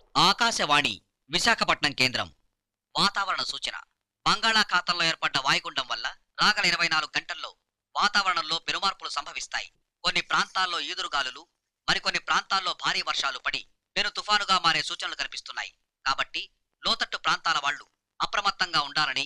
ఆకాశవాణి విశాఖపట్నం కేంద్రం వాతావరణ సూచన బంగాళాఖాతంలో ఏర్పడ్డ వాయుగుండం వల్ల రాగల ఇరవై నాలుగు గంటల్లో వాతావరణంలో పెనుమార్పులు సంభవిస్తాయి కొన్ని ప్రాంతాల్లో ఈదురుగాలులు మరికొన్ని ప్రాంతాల్లో భారీ వర్షాలు పడి పెను తుఫానుగా మారే సూచనలు కనిపిస్తున్నాయి కాబట్టి లోతట్టు ప్రాంతాల వాళ్ళు అప్రమత్తంగా ఉండాలని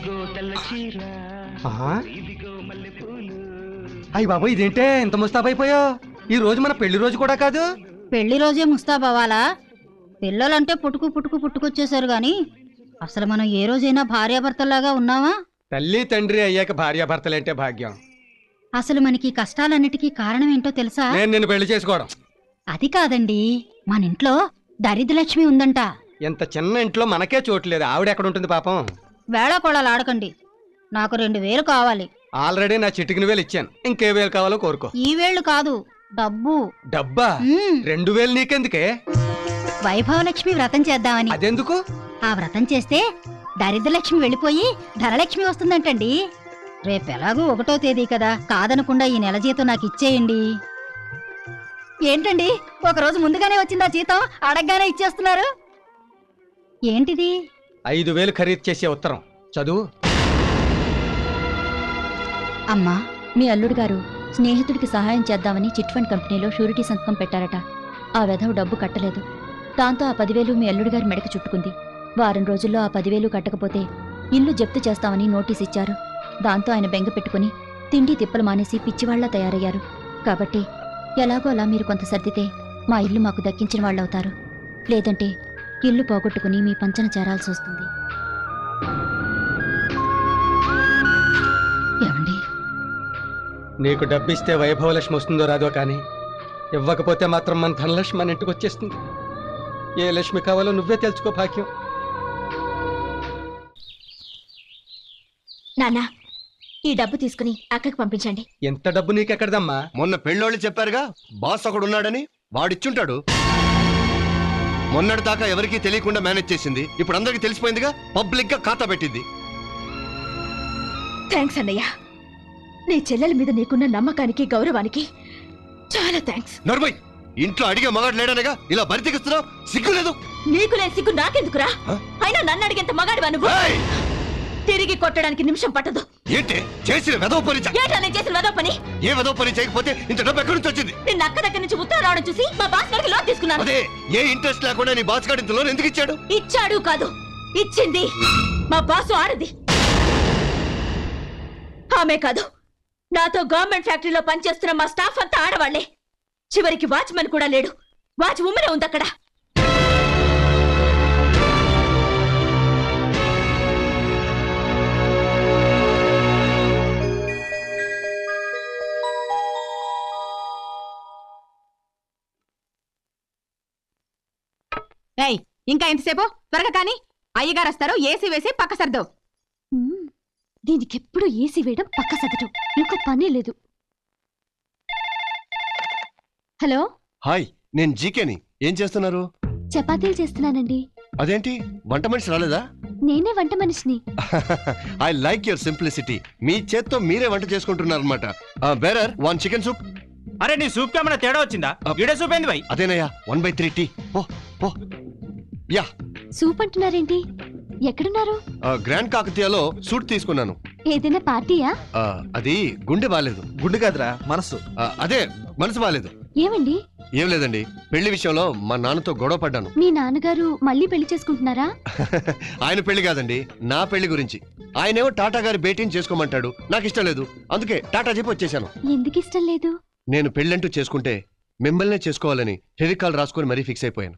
అయ్యి బాబు ఇదేంటే ఇంత ముస్తాబైపోయావు ఈ రోజు మన పెళ్లి రోజు కూడా కాదు పెళ్లి రోజే ముస్తాబవ్వాలా పిల్లలంటే పుట్టుకు పుట్టుకు పుట్టుకొచ్చేసారు గాని అసలు మనం ఏ రోజైనా భార్యాభర్తల్లాగా ఉన్నావా తల్లి తండ్రి అయ్యాక భార్యాభర్తలంటే భాగ్యం అసలు మనకి ఈ కష్టాలన్నిటికీ కారణం ఏంటో తెలుసా నేను నిన్ను పెళ్లి చేసుకోవడం అది కాదండి మన ఇంట్లో దరిద్రలక్ష్మి ఉందంట ఇంత చిన్న ఇంట్లో మనకే చోట్లేదు ఆవిడ ఎక్కడ ఉంటుంది పాపం వేళాకోళాలు ఆడకండి నాకు రెండు వేలు కావాలి ఆల్రెడీ నా చిటికిన వేలు ఇచ్చాను ఇంకే వేలు కావాలో కోరుకో ఈ వేళ్ళు కాదు డబ్బు డబ్బా మ్మ్. రెండు వేలు నీకెందుకే వైభవలక్ష్మి వ్రతం చేద్దామని అదెందుకు ఆ వ్రతం చేస్తే దరిద్రలక్ష్మి వెళ్ళిపోయి ధనలక్ష్మి వస్తుందంటండి రేపు ఎలాగూ ఒకటో తేదీ కదా కాదనకుండా ఈ నెల జీతం నాకు ఇచ్చేయండి ఏంటండి ఒక రోజు ముందుగానే వచ్చిందా జీతం అడగగానే ఇచ్చేస్తున్నారు ఏంటిది ఐదు వేలు ఖరీదు చేసే ఉత్తరం చదువు అమ్మా మీ అల్లుడు గారు స్నేహితుడికి సహాయం చేద్దామని చిట్ ఫండ్ కంపెనీలో షూరిటీ సంతకం పెట్టారట ఆ వెధవ డబ్బు కట్టలేదు దాంతో ఆ పదివేలు మీ అల్లుడు గారి మెడకు చుట్టుకుంది వారం రోజుల్లో ఆ పదివేలు కట్టకపోతే ఇల్లు జప్తు చేస్తామని నోటీస్ ఇచ్చారు దాంతో ఆయన బెంగ పెట్టుకుని తిండి తిప్పలు మానేసి పిచ్చివాళ్లా తయారయ్యారు కాబట్టి ఎలాగో అలా మీరు కొంత సర్దితే మా ఇల్లు మాకు దక్కించిన వాళ్ళవుతారు లేదంటే ఇల్లు పోగొట్టుకుని మీ పంచన చేరాల్సి వస్తుంది ఏమండి నీకు డబ్బిస్తే వైభవలక్ష్మి వస్తుందో రాదో కానీ ఇవ్వకపోతే మాత్రం మన ధనలక్ష్మి మన ఇంటికి వచ్చేస్తుంది ఏ లక్ష్మి కావాలో నువ్వే తెలుసుకో భాగ్యం నానా ఈ డబ్బు తీసుకుని అక్కకి పంపించండి ఎంత డబ్బు నీకెక్కడదమ్మా మొన్న పెళ్ళోళ్ళు చెప్పారుగా బాస్ ఒకడు ఉన్నాడని వాడిచ్చుంటాడు మొన్నటి దాకా ఎవరికీ తెలియకుండా మేనేజ్ చేసింది ఇప్పుడు అందరికీ తెలిసిపోయిందిగా పబ్లిక్ గా ఖాతా పెట్టింది థ్యాంక్స్ అన్నయ్య నీ చెల్లెల మీద నీకున్న నమ్మకానికి గౌరవానికి చాలా థ్యాంక్స్ నర్మయ్ ఇంట్లో అడిగే మగాడు లేడనగా ఇలా బరితెగిస్తున్నావు సిగ్గులేదు నీకు లేని సిగ్గు నాకెందుకురా హ? అయినా నన్ను అడిగేంత మగాడివా నువ్వు ఏయ్! తిరిగి కొట్టడానికి నిమిషం పట్టదు ఏంటి చేసిన వెదవ పని చ- ఏంటా నేను చేసిన వెదవ పని ఏ వెదవ పని చేయకపోతే ఇంత డబ్బు ఎక్కడి నుంచి వచ్చింది నిన్న అక్క దగ్గర నుంచి ఉత్తరం రావడం చూసి మా బాస్ గారికి లోన్ తీసుకున్నాను అదే ఏ ఇంట్రెస్ట్ లేకుండా నీ బాస్ గాడి ఇంత లోన్ ఎందుకు ఇచ్చాడు ఇచ్చాడు కాదు ఇచ్చింది మా బాసు ఆడది ఆమె కాదు నాతో గవర్నమెంట్ ఫ్యాక్టరీలో పనిచేస్తున్న మా స్టాఫ్ అంతా ఆడవాళ్లే చివరికి వాచ్మెన్ కూడా లేడు వాచ్ ఉమ్మనే ఉంది అక్కడ ఏయ్ ఇంకా ఎంతసేపు త్వరగా కానీ అయ్యగారు వస్తారు ఏసీ వేసి పక్క సర్దు దీనికి ఎప్పుడు ఏసీ వేయడం పక్క సగటు ఇంకో పనే లేదు హలో హాయ్ నేను జీకేని ఏం చేస్తున్నారు చపాతీలు చేస్తున్నానండి అదేంటి వంట మనిషి రాలేదా నేనే వంట మనిషిని ఐ లైక్ యువర్ సింప్లిసిటీ మీ చేత్తో మీరే వంట చేసుకుంటున్నారు అనమాట బేరర్ వన్ చికెన్ సూప్ అరే నీ సూప్ ఏమైనా తేడా వచ్చిందా ఈడే సూప్ ఏంది భయ్ అదేనయ్యా వన్ బై త్రీ టీ ఓ ఓ యా సూప్ అంటున్నారేంటి ఎక్కడున్నారు గ్రాండ్ కాకతీయలో సూట్ తీసుకున్నాను ఏదైనా పార్టీయా ఆ, అది గుండె బాలేదు గుండె కాదురా మనసు ఆ, అదే మనసు బాలేదు ఏమండి ఏం లేదండి పెళ్లి విషయంలో మా నాన్నతో గొడవ పడ్డాను మీ నాన్నగారు మళ్ళీ పెళ్లి చేసుకుంటున్నారా ఆయన పెళ్లి కాదండి నా పెళ్లి గురించి ఆయనేమో టాటా గారి భేటీని చేసుకోమంటాడు నాకు ఇష్టం లేదు అందుకే టాటా చెప్పి వచ్చేసాను ఎందుకు ఇష్టం లేదు నేను పెళ్ళంటూ చేసుకుంటే మిమ్మల్నే చేసుకోవాలని ఫెవికాల్ రాసుకొని మరీ ఫిక్స్ అయిపోయాను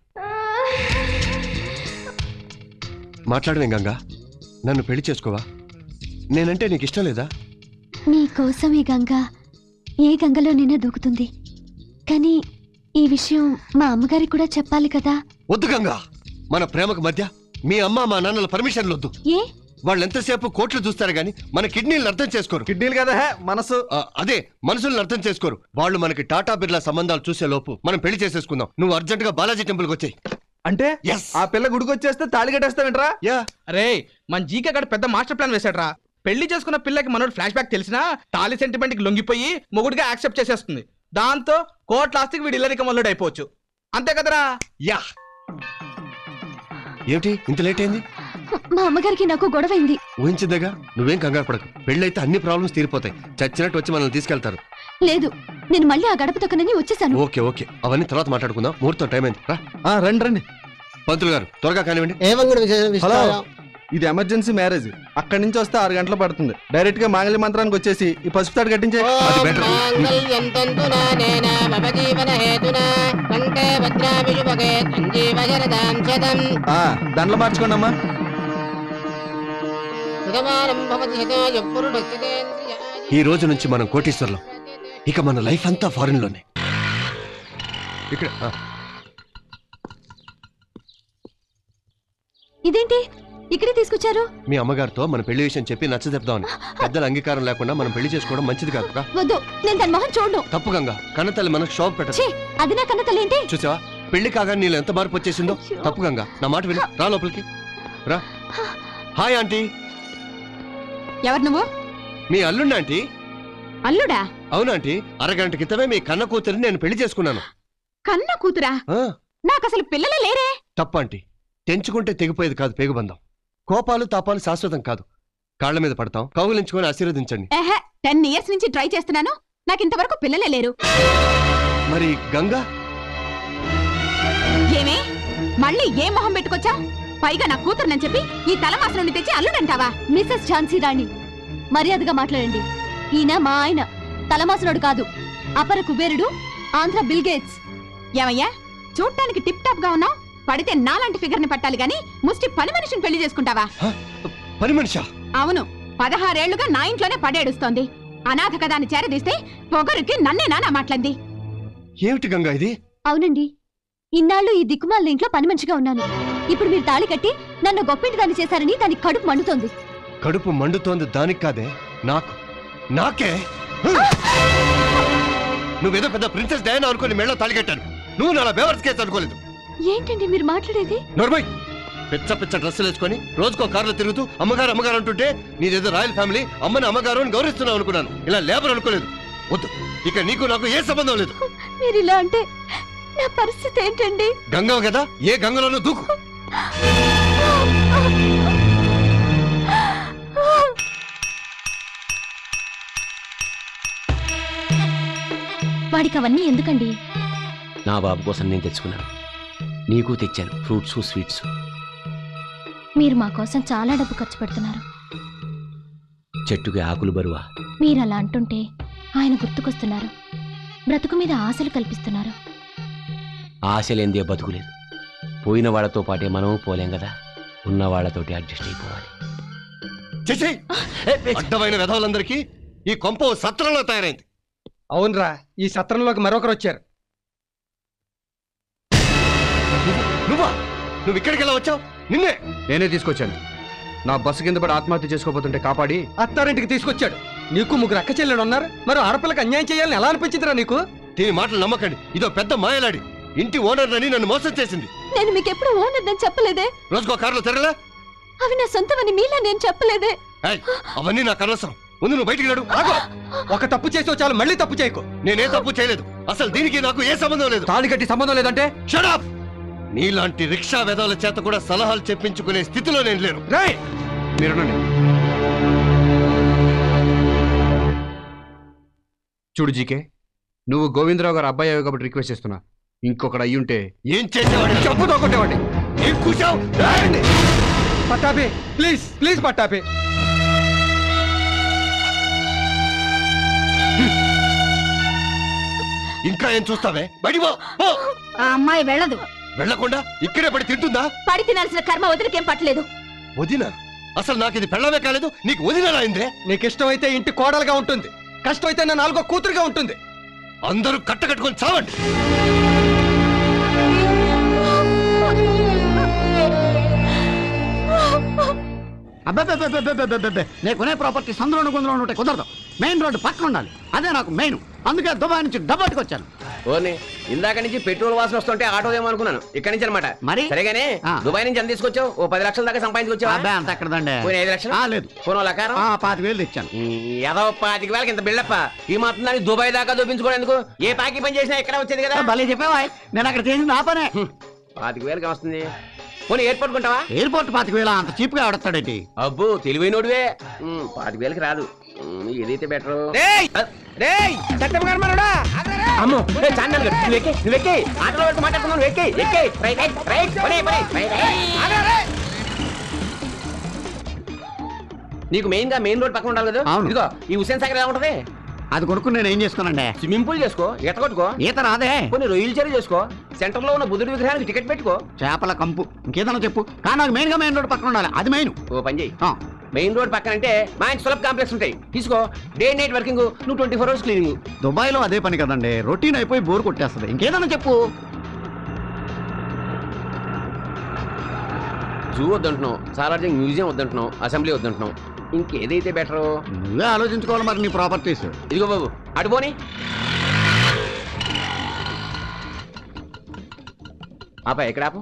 మాట్లాడవేం గంగా నన్ను పెళ్లి చేసుకోవా నేనంటే నీకు ఇష్టం లేదా నీ కోసం ఈ గంగ ఏ గంగలోనైనా దూకుతుంది కానీ ఈ విషయం మా అమ్మగారికి కూడా చెప్పాలి కదా వద్దు గంగా మన ప్రేమకు మధ్య మీ అమ్మ మా నాన్నల పర్మిషన్లు వద్దు ఏ వాళ్ళు ఎంతసేపు కోట్లు చూస్తారు గాని మన కిడ్నీలను అర్థం చేసుకోరు కిడ్నీలు కదా హే, మనసు ఆ, అదే మనుషుల్ని అర్థం చేసుకోరు వాళ్ళు మనకి టాటా బిర్లా సంబంధాలు చూసే లోపు మనం పెళ్లి చేసేసుకుందాం నువ్వు అర్జెంట్ గా బాలాజీ టెంపుల్కి వచ్చాయి అంటే ఎస్ ఆ పిల్ల గుడికి వచ్చేస్తే తాళి కట్టేస్తావేంట్రా యా అరే మన జీకే గడ పెద్ద మాస్టర్ ప్లాన్ వేసాడ్రా పెళ్లి చేసుకున్న పిల్లకి మనోడు ఫ్లాష్ బ్యాక్ తెలిసినా తాలి సెంటిమెంట్ కి లొంగిపోయి మొగుడిగా యాక్సెప్ట్ చేసేస్తుంది దాంతో కోట్ల ఆస్తికి వీడి ఇల్లరిక మల్లుడు అయిపోవచ్చు అంతే కదరా యా ఏమిటి ఇంత లేట్ అయింది మా అమ్మగారికి నాకు గొడవైంది ఊహించిందేగా నువ్వేం కంగారు పడకు పెళ్ళైతే అన్ని ప్రాబ్లమ్స్ తీరిపోతాయి చచ్చినట్టు వచ్చి మనల్ని తీసుకెళ్తారు లేదు నేను మళ్ళీ ఆ గడప తొక్కనని వచ్చేసాను ఓకే ఓకే అవన్నీ తర్వాత మాట్లాడుకుందాం ముహూర్తం టైం అయింది రా ఆ, రండి రండి పంతులు గారు త్వరగా కానివ్వండి హలో ఇది ఎమర్జెన్సీ మ్యారేజ్ అక్కడి నుంచి వస్తే ఆరు గంటలు పడుతుంది డైరెక్ట్ గా మాంగళ్య మంత్రానికి వచ్చేసి ఈ పసుపు తాడు కట్టించే అది బెటర్ మాంగళ్యం తంతునా నేన మమ జీవన హేతునా కంటే భద్రాభిషుభగే సంజీవయరదాం శతం ఆ దండలు మార్చుకోండి అమ్మా సుఖమానం భవతి శతాయ పురుడస్థితేంద్రియాయ ఈ రోజు నుంచి మనం కోటీశ్వర్లం ఇక మన లైఫ్ అంతా ఫారెన్ లోనే ఇక్కడ ఆ, ఇదేంటి ఇక్కడే తీసుకొచ్చారు మీ అమ్మగారితో మన పెళ్లి విషయం చెప్పి నచ్చ చెప్దామని పెద్దల అంగీకారం లేకుండా మనం పెళ్లి చేసుకోవడం మంచిది కాదు రా వద్దు నేను దాని మొహం చూడను తప్పు గంగా కన్నతల్లి మనకు షాప్ పెట్టదు ఛీ అది నా కన్న తల్లేంటి చూసావా పెళ్లి కాగా నీళ్ళు ఎంత మార్పు వచ్చేసిందో అయ్యో. తప్పు గంగా నా మాట విను రా లోపలికి రా హాయ్ ఆంటీ ఎవరు నువ్వు మీ అల్లుండి ఆంటీ అల్లుడా అవునాంటీ అరగంట క్రితమే మీ కన్న కూతురిని నేను పెళ్లి చేసుకున్నాను కన్న కూతురా ఆ, నాకు అసలు పిల్లలే లేరే తప్పు ఆంటీ తెంచుకుంటే తెగిపోయేది కాదు పేగుబంధం కోపాలు తాపాలు శాశ్వతం కాదు కాళ్ళ మీద పడతాం కౌగులించుకొని ఆశీర్వదించండి ఏహే టెన్ ఇయర్స్ నుంచి ట్రై చేస్తున్నాను నాకు ఇంతవరకు పిల్లలే లేరు మరి గంగా ఏమే మళ్ళీ ఏ మొహం పెట్టుకొచ్చా పైగా నా కూతురునని చెప్పి ఈ తలమాస నుండి తెచ్చి అల్లుడంటావా మిస్సెస్ ఝాన్సీ రాణి మర్యాదగా మాట్లాడండి ఈయన మా ఆయన తలమాసనుడు కాదు అపర కుబేరుడు ఆంధ్ర బిల్ గేట్స్ ఏమయ్యా చూడటానికి టిప్ టాప్ గా ఉన్నావు పడితే నాలాంటి ఫిగర్ ని పట్టాలి గాని ముష్టి పని మనిషిని పెళ్లి చేసుకుంటావా పని మనిషా అవును పదహారేళ్లుగా నా ఇంట్లోనే పడేడుస్తోంది అనాథ కదా అని చేరదీస్తే పొగరుకి నన్నే నానా మాట్లాడింది ఏమిటి గంగా ఇది అవునండి ఇన్నాళ్ళు ఈ దిక్కుమాలిన ఇంట్లో పని మనిషిగా ఉన్నాను ఇప్పుడు మీరు తాళి కట్టి నన్ను గొప్పింటి దాన్ని చేశారని దానికి కడుపు మండుతోంది కడుపు మండుతోంది దానికి కాదే నాకు నాకే నువ్వేదో పెద్ద ప్రిన్సెస్ డయానా అనుకుని మెళ్ళో తాళికట్టాను నువ్వు నా బేవర్స్ కేసు అనుకోలేదు ఏంటండి మీరు మాట్లాడేది నోర్మయ్ పిచ్చ పిచ్చ డ్రెస్సులు వేసుకొని రోజుకో కారులో తిరుగుతూ అమ్మగారు అమ్మగారు అంటుంటే నీదేదో రాయల్ ఫ్యామిలీ అమ్మని అమ్మగారు అని గౌరవిస్తున్నావు అనుకున్నాను ఇలా లేబర్ అనుకోలేదు వద్దు ఇక నీకు నాకు ఏ సంబంధం లేదు మీరు ఇలా అంటే నా పరిస్థితి ఏంటండి గంగవ కదా ఏ గంగలోనూ దూకు వాడికి అవన్నీ ఎందుకండి నా బాబు కోసం నేను తెచ్చుకున్నాను నీకు తెచ్చాను ఫ్రూట్స్ స్వీట్స్ మీరు మా కోసం చాలా డబ్బు ఖర్చు పెడుతున్నారు చెట్టుకి ఆకులు బరువా మీరు అలా అంటుంటే ఆయన గుర్తుకొస్తున్నారు బ్రతుకు మీద ఆశలు కల్పిస్తున్నారు ఆశ లేనిదే బతుకులేదు పోయిన వాళ్ళతో పాటే మనము పోలేం కదా ఉన్న వాళ్ళతోటి అడ్జస్ట్ అయిపోవాలి చేసి అడ్డమైన విధవులందరికీ ఈ కొంప ఓ సత్రంలో తయారైంది అవునరా ఈ సత్రంలోకి మరొకరు వచ్చారు నువ్వా నువ్వు ఇక్కడికి ఎలా వచ్చావు నిన్నే నేనే తీసుకొచ్చాను నా బస్సు కింద పడి ఆత్మహత్య చేసుకోబోతుంటే కాపాడి అత్తారింటికి తీసుకొచ్చాడు నీకు ముగ్గురు అక్క చెల్లెలు ఉన్నారు మరి ఆడపిల్లకి అన్యాయం చేయాలని ఎలా అనిపించిందిరా నీకు దీని మాటలు నమ్మకండి ఇదో పెద్ద మాయలాడి ఇంటి ఓనర్ అని నన్ను మోసం చేసింది నేను మీకు ఎప్పుడు ఓనర్ నేను చెప్పలేదే రోజుకో కారులో తిరగలా అవి నా సొంతమని మీలా నేను చెప్పలేదే ఏయ్, అవన్నీ నాకు అనవసరం ముందు నువ్వు బయటికి నడు ఆగో ఒక తప్పు చేసి చాలు మళ్ళీ తప్పు చేయకు నేనే తప్పు చేయలేదు అసలు దీనికి నాకు ఏ సంబంధం లేదు తాళి కట్టి సంబంధం లేదంటే Shut up! నీలాంటి రిక్షా వెధవుల చేత కూడా సలహాలు చెప్పించుకునే స్థితిలో నేను లేను రేయ్ మీరునండి చూడు జీకే నువ్వు గోవిందరావు గారు అబ్బాయి అయ్యావు కాబట్టి రిక్వెస్ట్ చేస్తున్నా ఇంకొకడు అయ్యుంటే ఏం చేసేవాడిని చెప్పుతో కొట్టేవాడి ఏం కూర్చావు పట్టాపి ప్లీజ్ ప్లీజ్ పట్టాపి ఇంకా ఏం చూస్తావే బయటికి పో, పో ఆ అమ్మాయి వెళ్ళదు వెళ్ళకుండా ఇక్కడే పడి తింటుందా పడి తినాల్సిన కర్మ వదిలికేం పట్టలేదు వదిన అసలు నాకు ఇది పెళ్ళమే కాలేదు నీకు వదిన అయిందే నీకు ఇష్టమైతే ఇంటి కోడలుగా ఉంటుంది కష్టమైతే నా నాలుగో కూతురుగా ఉంటుంది అందరూ కట్టకట్టుకొని చావండి అబ్బే నేను కొనే ప్రాపర్టీ సందులో గుందులో ఉంటే కుదరదు మెయిన్ రోడ్డు పక్కన ఉండాలి అదే నాకు మెయిన్ అందుకే దుబాయ్ నుంచి డబ్బట్టుకొచ్చాను ఓని ఇందాక నుంచి పెట్రోల్ వాసన వస్తుంటే ఆటో ఏమో అనుకున్నాను ఇక్కడి నుంచి అనమాట మరి? సరేగానే ఆ. దుబాయ్ నుంచి ఎంత తీసుకొచ్చావు ఓ పది లక్షల దాకా సంపాదించుకొచ్చావా అబ్బే అంత ఎక్కడదండి పోయిన ఐదు లక్షలు ఆ, లేదు పోనో లకారం ఆ, పాతిక వేలు తెచ్చాను ఏదో పాతిక వేలకి ఇంత బిల్డప్ప ఈ మాత్రం దానికి దుబాయ్ దాకా చూపించుకోవడానికి ఏ పాకి పని చేసినా ఇక్కడ వచ్చేది కదా భలే చెప్పావా నేను అక్కడ చేసింది ఆ పనే పాతిక వేలకి వస్తుంది పోనీ ఎయిర్పోర్ట్ కొంటావా ఎయిర్పోర్ట్ పాతికి వేళ అంత చీప్ గా ఆడతాడేంటి అబ్బో తెలివైనోడివే ఉమ్, పాతిక వేలకి రాదు ఉమ్, ఏదైతే బెటర్ అమ్మో ఏ, చాందన్ గారు, నువ్వు ఎక్కి నువ్వు ఎక్కి ఆటోలో వెళ్తూ మాట్లాడుతున్నావు నువ్వు ఎక్కి ఎక్కి రైట్ రైట్ రైట్ పని పని రైట్, రైట్. నీకు మెయిన్ గా మెయిన్ రోడ్ పక్కన ఉండాలి కదా అవును. ఇదిగో ఈ హుసేన్ సాగర్ ఎలా ఉంటది అది కొనుక్కుని నేను ఏం చేసుకోనండి స్విమ్మింగ్ పూల్ చేసుకో ఈత కొట్టుకో ఈత రాదే కొన్ని రొయ్యలు చెరువు చేసుకో సెంటర్ లో ఉన్న బుద్ధుడి విగ్రహానికి టికెట్ పెట్టుకో చేపల కంపు ఇంకేదన్నా చెప్పు కానీ నాకు మెయిన్ గా మెయిన్ రోడ్ పక్కన ఉండాలి అది మెయిన్ ఓ పని చేయి మెయిన్ రోడ్ పక్కన అంటే మంచి సులభ కాంప్లెక్స్ ఉంటాయి తీసుకో డే నైట్ వర్కింగ్ నువ్వు twenty four hours cleaning Dubai లో అదే పని కదండి రొటీన్ అయిపోయి బోర్ కొట్టేస్తుంది ఇంకేదన్నా చెప్పు జూ వద్దంటున్నావు సాలార్జింగ్ మ్యూజియం వద్దంటున్నావు అసెంబ్లీ వద్దంటున్నావు ఇంకేదైతే బెటర్ నువ్వే ఆలోచించుకోవాలి మరి నీ ప్రాపర్టీస్ ఇదిగో బాబు అటు పోని ఆపా ఎక్కడ ఆపు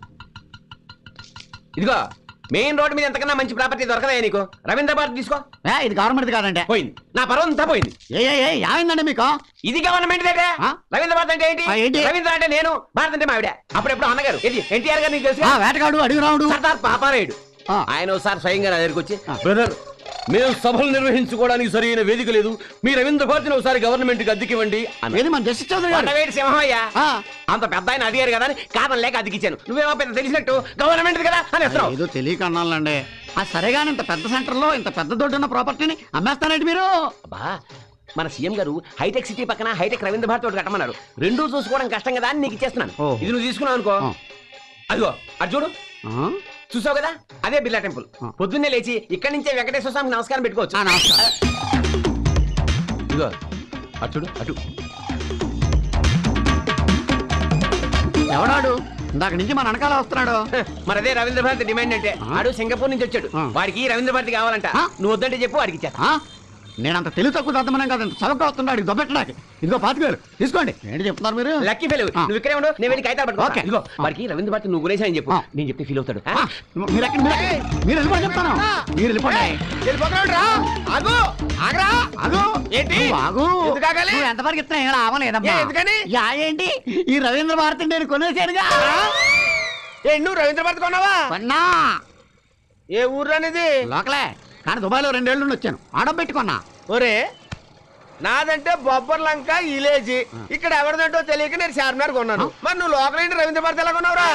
ఇదిగో మెయిన్ రోడ్ మీద ఎంతకన్నా మంచి ప్రాపర్టీ దొరకదా నీకు రవీంద్ర భారత్ తీసుకో ఏ ఇది గవర్నమెంట్ కాదండి పోయింది నా పర్వం అంతా పోయింది ఏ ఏ ఏ ఏమైందండి మీకు ఇది గవర్నమెంట్ దగ్గర ఆ? రవీంద్ర భారత్ అంటే ఏంటి ఆ, ఏంటి? రవీంద్ర అంటే నేను భారత్ అంటే మావిడ అప్పుడెప్పుడు అన్నగారు ఇది ఎన్టీఆర్ గారు నీకు తెలుసు ఆ, వేటగాడు అడిగి రావుడు సర్దార్ పాపారాయుడు ఆ. ఆయన ఒకసారి స్వయంగా నా దగ్గరికి వచ్చి ఆ. బ్రదర్ మేము సభలు నిర్వహించుకోవడానికి సరైన వేదిక లేదు మీ రవీంద్ర భారతిని ఒకసారి గవర్నమెంట్ కి అద్దెకివ్వండి అన్న ఏది మన జస్టిస్ చౌదరి గారు కొండవేటి సింహయ్య ఆ, అంత పెద్ద ఆయన అడిగారు కదా అని కాదని లేక అదికిచ్చాను నువ్వేమో పెద్ద తెలిసినట్టు గవర్నమెంట్ కదా అని ఇస్తున్నావు ఏదో తెలియక అన్నాలండి ఆ సరేగాని ఇంత పెద్ద సెంటర్ లో ఇంత పెద్ద దొడ్డు ఉన్న ప్రాపర్టీని అమ్మేస్తానండి మీరు అబ్బా మన సీఎం గారు హైటెక్ సిటీ పక్కన హైటెక్ రవీంద్ర భారత్ ఒకటి కట్టమన్నారు రెండూ చూసుకోవడం కష్టం కదా అని నీకు ఇచ్చేస్తున్నాను ఓ. ఇది నువ్వు తీసుకున్నావు అనుకో ఆ. అదిగో అది చూడు ఆ? చూసావు కదా అదే బిర్లా టెంపుల్ ఆ. పొద్దున్నే లేచి ఇక్కడి నుంచే వెంకటేశ్వర స్వామికి నమస్కారం పెట్టుకోవచ్చు ఆ, నమస్కారం ఇదిగో అటు చూడు అటు ఎవడాడు ఇందాక నుంచి మన వెనకాల వస్తున్నాడు మరి అదే రవీంద్ర భారతి డిమాండ్ అంటే ఆ. ఆడు సింగపూర్ నుంచి వచ్చాడు ఆ. వాడికి రవీంద్ర భారతి కావాలంట ఆ. నువ్వు వద్దంటే చెప్పు వాడికి ఇచ్చేస్తా ఆ? నేనంత తెలివి తక్కువ దద్దమనం కదా ఇంత చవక వస్తున్నాడు దొబ్బెట్టడానికి ఇదిగో పాతికేలు తీసుకోండి ఏంటి చెప్తున్నారు మీరు లక్కీ ఫెయిల్ ఆ. నువ్వు ఇక్కడే ఉండు నేను వెళ్ళి కాగితాలు పట్టుకో ఓకే. ఇదిగో వాడికి రవీంద్ర భారతి నువ్వు గురేసా అని చెప్పు ఆ. నేను చెప్తే ఫీల్ అవుతాడు ఆ, మీరు ఎక్కడ మీరు ఎక్కడ? మీరు వెళ్ళిపోయి చెప్తాను మీరు వెళ్ళిపోండి ఆగు ఆగరా ఆగు ఏంటి? నువ్వు ఆగు ఎందుకు ఆగాలి? నువ్వు ఎంతవరకు ఇస్తున్నా ఏం లాభం లేదమ్మా ఏ, ఎందుకని? యా ఏంటి ఈ రవీంద్ర భారతి నేను కొనేసానుగా ఏ నువ్వు రవీంద్ర భారత్ కొన్నావా కొన్నా ఏ ఊర్లో అనేది లోకలే కానీ దుబాయ్లో రెండేళ్ల నుండి వచ్చాను ఆడం పెట్టుకున్నా ఒరే నాదంటే బొబ్బర్ లంక ఇలేజీ ఇక్కడ ఎవరిదంటో తెలియక నేను చార్మినార్ కొన్నాను మరి నువ్వు లోకల్ ఏంటి రవీంద్ర భారత్ ఎలా కొన్నావురా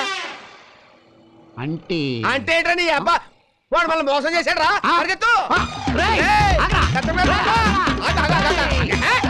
అంటే అంటే ఏంట్రా నీ అబ్బా వాడు మళ్ళీ మోసం చేశాడు రా ఆ. పరిగెత్తు ఆ, రేయ్, ఏయ్, ఆగ్రా. కట్టం మీద పట్టుకో.